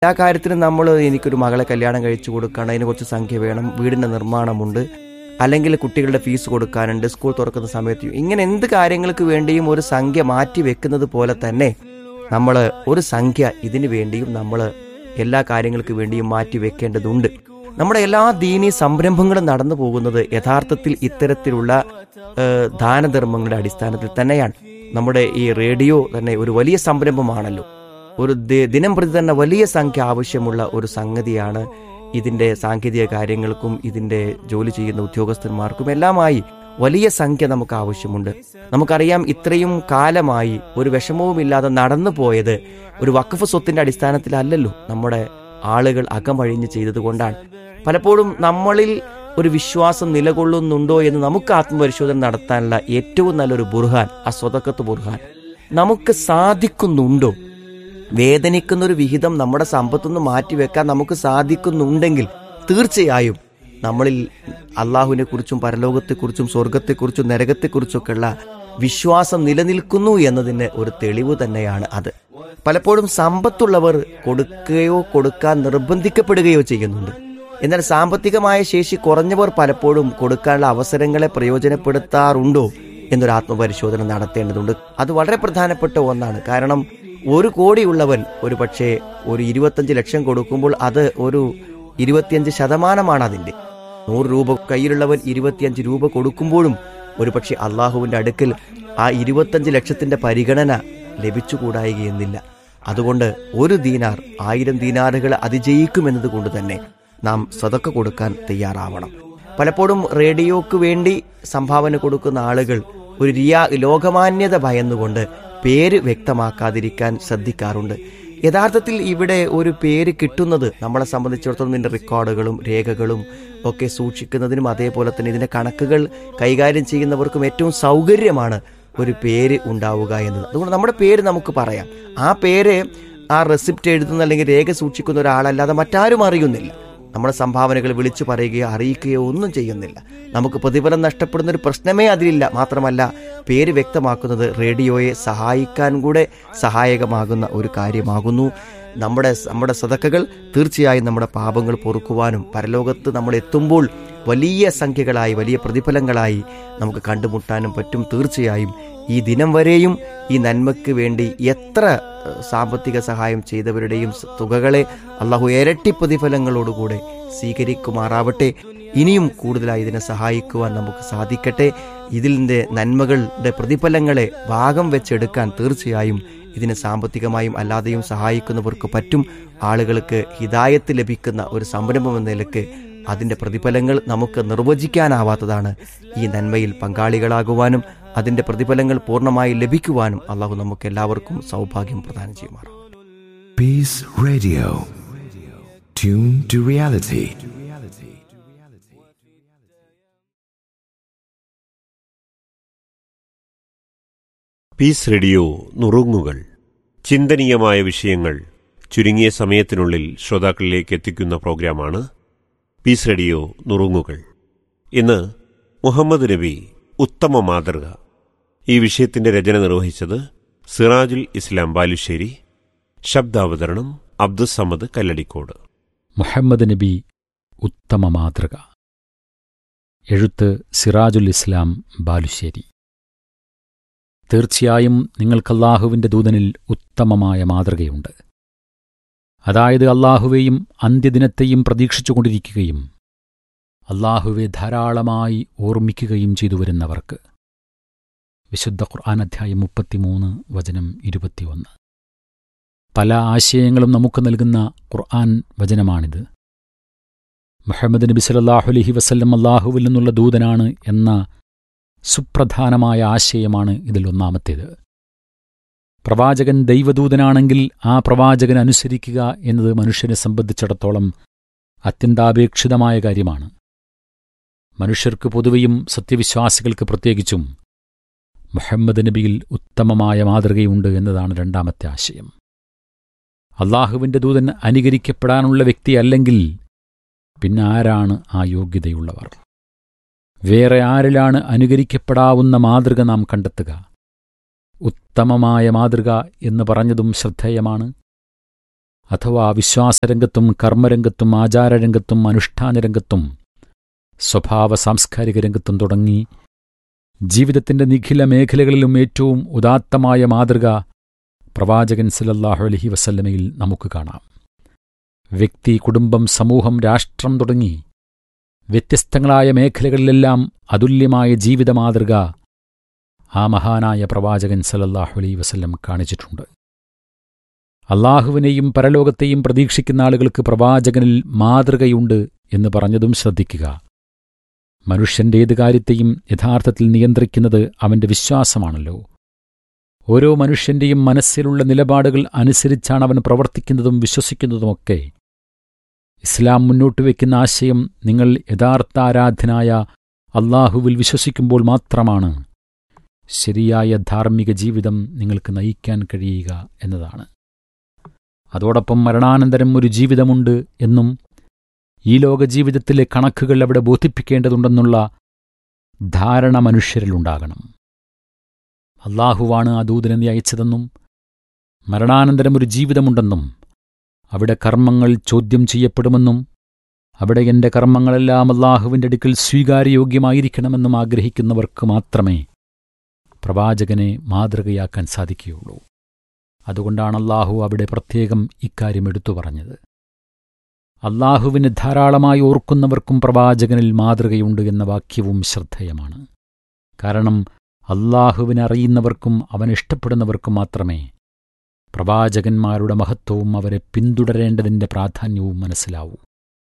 എല്ലാ കാര്യത്തിനും നമ്മൾ എനിക്കൊരു മകളെ കല്യാണം കഴിച്ചു കൊടുക്കണം അതിന് കുറച്ച് സംഖ്യ വേണം വീടിൻ്റെ നിർമ്മാണമുണ്ട് അല്ലെങ്കിൽ കുട്ടികളുടെ ഫീസ് കൊടുക്കാനുണ്ട് സ്കൂൾ തുറക്കുന്ന സമയത്ത് ഇങ്ങനെ എന്ത് കാര്യങ്ങൾക്ക് വേണ്ടിയും ഒരു സംഖ്യ മാറ്റി വെക്കുന്നത് പോലെ തന്നെ നമ്മൾ ഒരു സംഖ്യ ഇതിനു വേണ്ടിയും നമ്മൾ എല്ലാ കാര്യങ്ങൾക്ക് വേണ്ടിയും മാറ്റി വെക്കേണ്ടതുണ്ട് നമ്മുടെ എല്ലാ ദീനീ സംരംഭങ്ങളും നടന്നു പോകുന്നത് യഥാർത്ഥത്തിൽ ഇത്തരത്തിലുള്ള ഏഹ്, ദാനധർമ്മങ്ങളുടെ അടിസ്ഥാനത്തിൽ തന്നെയാണ് നമ്മുടെ ഈ റേഡിയോ തന്നെ ഒരു വലിയ സംരംഭമാണല്ലോ ഒരു ദി- ദിനം പ്രതി തന്നെ വലിയ സംഖ്യ ആവശ്യമുള്ള ഒരു സംഗതിയാണ് ഇതിന്റെ സാങ്കേതിക കാര്യങ്ങൾക്കും ഇതിന്റെ ജോലി ചെയ്യുന്ന ഉദ്യോഗസ്ഥന്മാർക്കും എല്ലാമായി വലിയ സംഖ്യ നമുക്ക് ആവശ്യമുണ്ട് നമുക്കറിയാം ഇത്രയും കാലമായി ഒരു വിഷമവുമില്ലാതെ നടന്നു പോയത് ഒരു വഖഫ് സ്വത്തിന്റെ അടിസ്ഥാനത്തിലല്ലല്ലോ നമ്മുടെ ആളുകൾ അകമഴിഞ്ഞ് ചെയ്തതുകൊണ്ടാണ് പലപ്പോഴും നമ്മളിൽ ഒരു വിശ്വാസം നിലകൊള്ളുന്നുണ്ടോ എന്ന് നമുക്ക് ആത്മപരിശോധന നടത്താനുള്ള ഏറ്റവും നല്ലൊരു ബുർഹാൻ ആ സ്വതക്കത്ത് ബുർഹാൻ നമുക്ക് സാധിക്കുന്നുണ്ടോ വേദനിക്കുന്ന ഒരു വിഹിതം നമ്മുടെ സമ്പത്തുനിന്ന് മാറ്റിവെക്കാൻ നമുക്ക് സാധിക്കുന്നുണ്ടെങ്കിൽ തീർച്ചയായും നമ്മളിൽ അള്ളാഹുവിനെ കുറിച്ചും പരലോകത്തെക്കുറിച്ചും സ്വർഗത്തെക്കുറിച്ചും നരകത്തെക്കുറിച്ചൊക്കെയുള്ള വിശ്വാസം നിലനിൽക്കുന്നു എന്നതിന് ഒരു തെളിവ് തന്നെയാണ് അത് പലപ്പോഴും സമ്പത്തുള്ളവർ കൊടുക്കുകയോ കൊടുക്കാൻ നിർബന്ധിക്കപ്പെടുകയോ ചെയ്യുന്നുണ്ട് എന്നാൽ സാമ്പത്തികമായ ശേഷി കുറഞ്ഞവർ പലപ്പോഴും കൊടുക്കാനുള്ള അവസരങ്ങളെ പ്രയോജനപ്പെടുത്താറുണ്ടോ എന്നൊരു ആത്മപരിശോധന നടത്തേണ്ടതുണ്ട് അത് വളരെ പ്രധാനപ്പെട്ട ഒന്നാണ് കാരണം ഒരു കോടിയുള്ളവൻ ഒരു പക്ഷേ ഒരു ഇരുപത്തഞ്ച് ലക്ഷം കൊടുക്കുമ്പോൾ അത് ഒരു ഇരുപത്തിയഞ്ച് ശതമാനമാണ് അതിൻ്റെ നൂറ് രൂപ കയ്യിലുള്ളവൻ ഇരുപത്തിയഞ്ച് രൂപ കൊടുക്കുമ്പോഴും ഒരുപക്ഷെ അള്ളാഹുവിൻ്റെ അടുക്കൽ ആ ഇരുപത്തഞ്ച് ലക്ഷത്തിൻ്റെ പരിഗണന ലഭിച്ചുകൂടായികയെന്നില്ല അതുകൊണ്ട് ഒരു ദീനാർ ആയിരം ദീനാറുകൾ അതിജയിക്കുമെന്നത് കൊണ്ട് തന്നെ നാം സതക്ക കൊടുക്കാൻ തയ്യാറാവണം പലപ്പോഴും റേഡിയോക്ക് വേണ്ടി സംഭാവന കൊടുക്കുന്ന ആളുകൾ ഒരു റിയാ ലോകമാന്യത ഭയന്നുകൊണ്ട് പേര് വ്യക്തമാക്കാതിരിക്കാൻ ശ്രദ്ധിക്കാറുണ്ട് യഥാർത്ഥത്തിൽ ഇവിടെ ഒരു പേര് കിട്ടുന്നത് നമ്മളെ സംബന്ധിച്ചിടത്തോളം ഇതിൻ്റെ റെക്കോർഡുകളും രേഖകളും ഒക്കെ സൂക്ഷിക്കുന്നതിനും അതേപോലെ തന്നെ ഇതിൻ്റെ കണക്കുകൾ കൈകാര്യം ചെയ്യുന്നവർക്കും ഏറ്റവും സൗകര്യമാണ് ഒരു പേര് ഉണ്ടാവുക എന്നത് അതുകൊണ്ട് നമ്മുടെ പേര് നമുക്ക് പറയാം ആ പേര് ആ റെസിപ്റ്റ് എഴുതുന്ന അല്ലെങ്കിൽ രേഖ സൂക്ഷിക്കുന്ന ഒരാളല്ലാതെ മറ്റാരും അറിയുന്നില്ല നമ്മുടെ സംഭാവനകൾ വിളിച്ചു പറയുകയോ അറിയിക്കുകയോ ഒന്നും ചെയ്യുന്നില്ല നമുക്ക് പ്രതിഫലം നഷ്ടപ്പെടുന്ന ഒരു പ്രശ്നമേ അതിലില്ല മാത്രമല്ല പേര് വ്യക്തമാക്കുന്നത് റേഡിയോയെ സഹായിക്കാൻ കൂടെ സഹായകമാകുന്ന ഒരു കാര്യമാകുന്നു നമ്മുടെ നമ്മുടെ സതക്കകൾ തീർച്ചയായും നമ്മുടെ പാപങ്ങൾ പൊറുക്കുവാനും പരലോകത്ത് നമ്മൾ എത്തുമ്പോൾ വലിയ സംഖ്യകളായി വലിയ പ്രതിഫലങ്ങളായി നമുക്ക് കണ്ടുമുട്ടാനും പറ്റും തീർച്ചയായും ഈ ദിനം വരെയും ഈ നന്മയ്ക്ക് വേണ്ടി എത്ര ഏഹ്, സാമ്പത്തിക സഹായം ചെയ്തവരുടെയും സ- തുകകളെ അള്ളാഹു ഇരട്ടി പ്രതിഫലങ്ങളോടുകൂടെ സ്വീകരിക്കുമാറാവട്ടെ ഇനിയും കൂടുതലായി ഇതിനെ സഹായിക്കുവാൻ നമുക്ക് സാധിക്കട്ടെ ഇതിൻ്റെ നന്മകളുടെ പ്രതിഫലങ്ങളെ ഭാഗം വെച്ചെടുക്കാൻ തീർച്ചയായും ഇതിനെ സാമ്പത്തികമായും അല്ലാതെയും സഹായിക്കുന്നവർക്ക് പറ്റും ആളുകൾക്ക് ഹിതായത്ത് ലഭിക്കുന്ന ഒരു സംരംഭം എന്ന നിലക്ക് അതിൻ്റെ പ്രതിഫലങ്ങൾ നമുക്ക് നിർവചിക്കാനാവാത്തതാണ് ഈ നന്മയിൽ പങ്കാളികളാകുവാനും അതിൻ്റെ പ്രതിഫലങ്ങൾ പൂർണ്ണമായി ലഭിക്കുവാനും അള്ളാഹു നമുക്ക് എല്ലാവർക്കും സൗഭാഗ്യം പ്രദാനം ചെയ്യുമാറാം Peace Radio. Tune to reality. Peace Radio നുറുങ്ങുകൾ ചിന്തനീയമായ വിഷയങ്ങൾ ചുരുങ്ങിയ സമയത്തിനുള്ളിൽ ശ്രോതാക്കളിലേക്ക് എത്തിക്കുന്ന പ്രോഗ്രാമാണ് പീസ് റേഡിയോ നുറുങ്ങുകൾ ഇന്ന് മുഹമ്മദ് നബി ഉത്തമ മാതൃക ഈ വിഷയത്തിന്റെ രചന നിർവഹിച്ചത് സിറാജുൽ ഇസ്ലാം ബാലുശ്ശേരി ശബ്ദാവതരണം അബ്ദുസമദ് കല്ലടിക്കോട് മുഹമ്മദ് നബി ഉത്തമ മാതൃക എഴുത്ത് സിറാജുൽ ഇസ്ലാം ബാലുശ്ശേരി തീർച്ചയായും നിങ്ങൾക്കല്ലാഹുവിൻ്റെ ദൂതനിൽ ഉത്തമമായ മാതൃകയുണ്ട് അതായത് അല്ലാഹുവേയും അന്ത്യദിനത്തെയും പ്രതീക്ഷിച്ചുകൊണ്ടിരിക്കുകയും അല്ലാഹുവെ ധാരാളമായി ഓർമ്മിക്കുകയും ചെയ്തു വരുന്നവർക്ക് വിശുദ്ധ ഖുർആൻ അധ്യായം മുപ്പത്തിമൂന്ന് വചനം ഇരുപത്തിയൊന്ന് പല ആശയങ്ങളും നമുക്ക് നൽകുന്ന ഖുർആൻ വചനമാണിത് മുഹമ്മദ് നബി സല്ലല്ലാഹു അലൈഹി വസല്ലം അല്ലാഹുവിൽ നിന്നുള്ള ദൂതനാണ് എന്ന സുപ്രധാനമായ ആശയമാണ് ഇതിൽ ഒന്നാമത്തേത് പ്രവാചകൻ ദൈവദൂതനാണെങ്കിൽ ആ പ്രവാചകൻ അനുസരിക്കുക എന്നത് മനുഷ്യനെ സംബന്ധിച്ചിടത്തോളം അത്യന്താപേക്ഷിതമായ കാര്യമാണ് മനുഷ്യർക്ക് പൊതുവെയും സത്യവിശ്വാസികൾക്ക് പ്രത്യേകിച്ചും മുഹമ്മദ് നബിയിൽ ഉത്തമമായ മാതൃകയുണ്ട് എന്നതാണ് രണ്ടാമത്തെ ആശയം അള്ളാഹുവിൻ്റെ ദൂതൻ അനുകരിക്കപ്പെടാനുള്ള വ്യക്തിയല്ലെങ്കിൽ പിന്നെ ആരാണ് ആ യോഗ്യതയുള്ളവർ വേറെ ആരിലാണ് അനുകരിക്കപ്പെടാവുന്ന മാതൃക നാം കണ്ടെത്തുക ഉത്തമമായ മാതൃക എന്ന് പറഞ്ഞതും ശ്രദ്ധേയമാണ് അഥവാ വിശ്വാസരംഗത്തും കർമ്മരംഗത്തും ആചാരരംഗത്തും അനുഷ്ഠാനരംഗത്തും സ്വഭാവ സാംസ്കാരിക രംഗത്തും തുടങ്ങി ജീവിതത്തിന്റെ നിഖില മേഖലകളിലും ഏറ്റവും ഉദാത്തമായ മാതൃക പ്രവാചകൻ സല്ലല്ലാഹു അലൈഹി വസല്ലമയിൽ നമുക്ക് കാണാം വ്യക്തി കുടുംബം സമൂഹം രാഷ്ട്രം തുടങ്ങി വ്യത്യസ്തങ്ങളായ മേഖലകളിലെല്ലാം അതുല്യമായ ജീവിത മാതൃക ആ മഹാനായ പ്രവാചകൻ സല്ലല്ലാഹു അലൈഹി വസല്ലം കാണിച്ചിട്ടുണ്ട് അള്ളാഹുവിനെയും പരലോകത്തെയും പ്രതീക്ഷിക്കുന്ന ആളുകൾക്ക് പ്രവാചകനിൽ മാതൃകയുണ്ട് എന്ന് പറഞ്ഞതും ശ്രദ്ധിക്കുക മനുഷ്യന്റെ ഏത് കാര്യത്തെയും യഥാർത്ഥത്തിൽ നിയന്ത്രിക്കുന്നത് അവന്റെ വിശ്വാസമാണല്ലോ ഓരോ മനുഷ്യന്റെയും മനസ്സിലുള്ള നിലപാടുകൾ അനുസരിച്ചാണ് അവൻ പ്രവർത്തിക്കുന്നതും വിശ്വസിക്കുന്നതുമൊക്കെ ഇസ്ലാം മുന്നോട്ട് വയ്ക്കുന്ന ആശയം നിങ്ങൾ യഥാർത്ഥ ആരാധനായ അള്ളാഹുവിൽ വിശ്വസിക്കുമ്പോൾ മാത്രമാണ് ശരിയായ ധാർമ്മിക ജീവിതം നിങ്ങൾക്ക് നയിക്കാൻ കഴിയുക എന്നതാണ് അതോടൊപ്പം മരണാനന്തരം ഒരു ജീവിതമുണ്ട് എന്നും ഈ ലോക ജീവിതത്തിലെ കണക്കുകൾ അവിടെ ബോധിപ്പിക്കേണ്ടതുണ്ടെന്നുള്ള ധാരണ മനുഷ്യരിലുണ്ടാകണം അള്ളാഹുവാണ് ആ ദൂതനെ നീ അയച്ചതെന്നും മരണാനന്തരം ഒരു ജീവിതമുണ്ടെന്നും അവിടെ കർമ്മങ്ങൾ ചോദ്യം ചെയ്യപ്പെടുമെന്നും അവിടെ എന്റെ കർമ്മങ്ങളെല്ലാം അള്ളാഹുവിന്റെ അടുക്കൽ സ്വീകാര്യയോഗ്യമായിരിക്കണമെന്നും ആഗ്രഹിക്കുന്നവർക്ക് മാത്രമേ പ്രവാചകനെ മാതൃകയാക്കാൻ സാധിക്കുകയുള്ളൂ അതുകൊണ്ടാണ് അള്ളാഹു അവിടെ പ്രത്യേകം ഇക്കാര്യം എടുത്തു പറഞ്ഞത് അള്ളാഹുവിന് ധാരാളമായി ഓർക്കുന്നവർക്കും പ്രവാചകനിൽ മാതൃകയുണ്ട് എന്ന വാക്യവും ശ്രദ്ധേയമാണ് കാരണം അള്ളാഹുവിനെ അറിയുന്നവർക്കും അവൻ ഇഷ്ടപ്പെടുന്നവർക്കും മാത്രമേ പ്രവാചകന്മാരുടെ മഹത്വവും അവരെ പിന്തുടരേണ്ടതിൻ്റെ പ്രാധാന്യവും മനസ്സിലാവൂ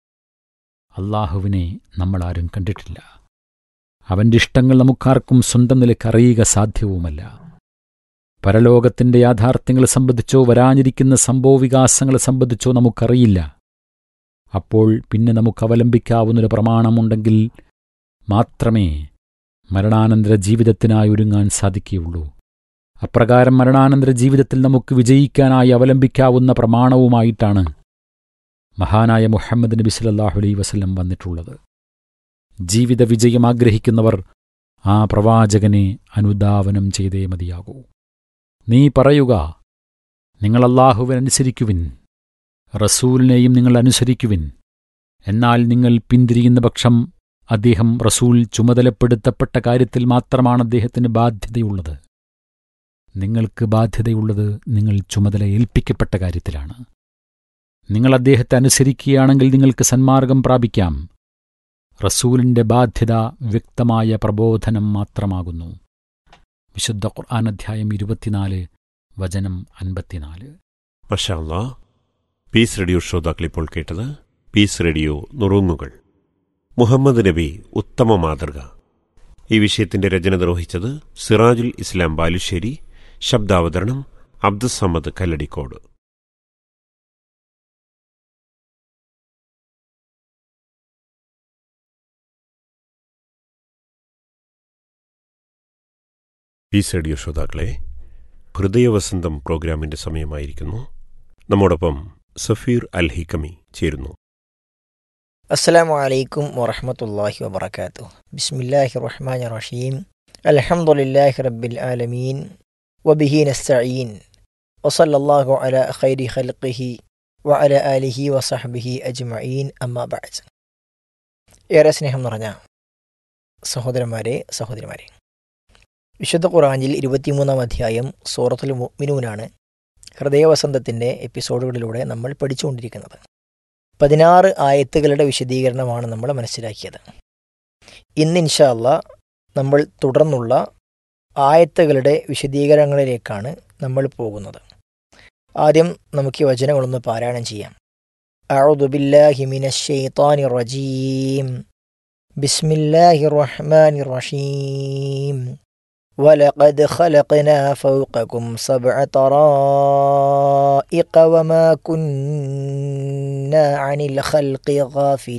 അള്ളാഹുവിനെ നമ്മളാരും കണ്ടിട്ടില്ല അവൻ്റെ ഇഷ്ടങ്ങൾ നമുക്കാർക്കും സ്വന്തം നിലയ്ക്ക് അറിയുക സാധ്യവുമല്ല പരലോകത്തിന്റെ യാഥാർത്ഥ്യങ്ങളെ സംബന്ധിച്ചോ വരാനിരിക്കുന്ന സംഭവവികാസങ്ങളെ സംബന്ധിച്ചോ നമുക്കറിയില്ല അപ്പോൾ പിന്നെ നമുക്ക് അവലംബിക്കാവുന്നൊരു പ്രമാണമുണ്ടെങ്കിൽ മാത്രമേ മരണാനന്തര ജീവിതത്തിനായി ഒരുങ്ങാൻ സാധിക്കുകയുള്ളൂ അപ്രകാരം മരണാനന്തര ജീവിതത്തിൽ നമുക്ക് വിജയിക്കാനായി അവലംബിക്കാവുന്ന പ്രമാണവുമായിട്ടാണ് മഹാനായ മുഹമ്മദ് നബി സല്ലല്ലാഹു അലൈഹി വസല്ലം വന്നിട്ടുള്ളത് ജീവിത വിജയം ആഗ്രഹിക്കുന്നവർ ആ പ്രവാചകനെ അനുധാവനം ചെയ്തേ മതിയാകൂ നീ പറയുക നിങ്ങൾ അള്ളാഹുവിനനുസരിക്കുവിൻ റസൂലിനെയും നിങ്ങൾ അനുസരിക്കുവിൻ എന്നാൽ നിങ്ങൾ പിന്തിരിയുന്ന പക്ഷം അദ്ദേഹം റസൂൽ ചുമതലപ്പെടുത്തപ്പെട്ട കാര്യത്തിൽ മാത്രമാണ് അദ്ദേഹത്തിന് ബാധ്യതയുള്ളത് നിങ്ങൾക്ക് ബാധ്യതയുള്ളത് നിങ്ങൾ ചുമതല ഏൽപ്പിക്കപ്പെട്ട കാര്യത്തിലാണ് നിങ്ങൾ അദ്ദേഹത്തെ അനുസരിക്കുകയാണെങ്കിൽ നിങ്ങൾക്ക് സന്മാർഗം പ്രാപിക്കാം റസൂലിന്റെ ബാധ്യത വ്യക്തമായ പ്രബോധനം മാത്രമാകുന്നു വിശുദ്ധ ഖുർആൻ അധ്യായം ഇരുപത്തിനാല് വചനം അൻപത്തിനാല് മഷാല്ലാ പീസ് റേഡിയോ ശ്രോതാക്കൾ ഇപ്പോൾ കേട്ടത് പീസ് റേഡിയോ നുറുങ്ങുകൾ മുഹമ്മദ് നബി ഉത്തമ മാതൃക ഈ വിഷയത്തിന്റെ രചന നിർവഹിച്ചത് സിറാജുൽ ഇസ്ലാം ബാലുശ്ശേരി ശബ്ദാവതരണം അബ്ദുസമ്മദ് കല്ലടിക്കോട് പീസ് റേഡിയോ ശ്രോതാക്കളെ ഹൃദയവസന്തം പ്രോഗ്രാമിന്റെ സമയമായിരിക്കുന്നു നമ്മോടൊപ്പം സഫീർ അൽ ഹിക്കമി ചേരുന്നു അസ്സലാമു അലൈക്കും വറഹമത്തല്ലാഹി വബർക്കാത്തു ബിസ്മില്ലാഹി റഹ്മാൻ റഹീം അൽഹംദുലില്ലാഹി റബ്ബിൽ ആലമീൻ വബിഹി നസ്തഈൻ വസല്ലല്ലാഹു അലാ ഖൈരി ഖൽഖിഹി വഅല ആലിഹി വസഹ്ബിഹി അജ്മഈൻ അമ്മാ ബഅദ് ഏറെ സ്നേഹം നിറഞ്ഞ സഹോദരന്മാരെ സഹോദരിമാരെ വിശുദ്ധ ഖുറാനിൽ ഇരുപത്തിമൂന്നാം അധ്യായം സൂറത്തുൽ മുഅ്മിനൂനാണ് ഹൃദയവസന്തത്തിൻ്റെ എപ്പിസോഡുകളിലൂടെ നമ്മൾ പഠിച്ചുകൊണ്ടിരിക്കുന്നത് പതിനാറ് ആയത്തുകളുടെ വിശദീകരണമാണ് നമ്മൾ മനസ്സിലാക്കിയത് ഇന്ന് ഇൻഷാല്ല നമ്മൾ തുടർന്നുള്ള ആയത്തുകളുടെ വിശദീകരണങ്ങളിലേക്കാണ് നമ്മൾ പോകുന്നത് ആദ്യം നമുക്ക് ഈ വചനങ്ങളൊന്ന് പാരായണം ചെയ്യാം أعوذ بالله من الشيطان الرجيم بسم الله الرحمن الرحيم ولقد خلقنا فوقكم سبع طرائق وما كنا عن الخلق غافلين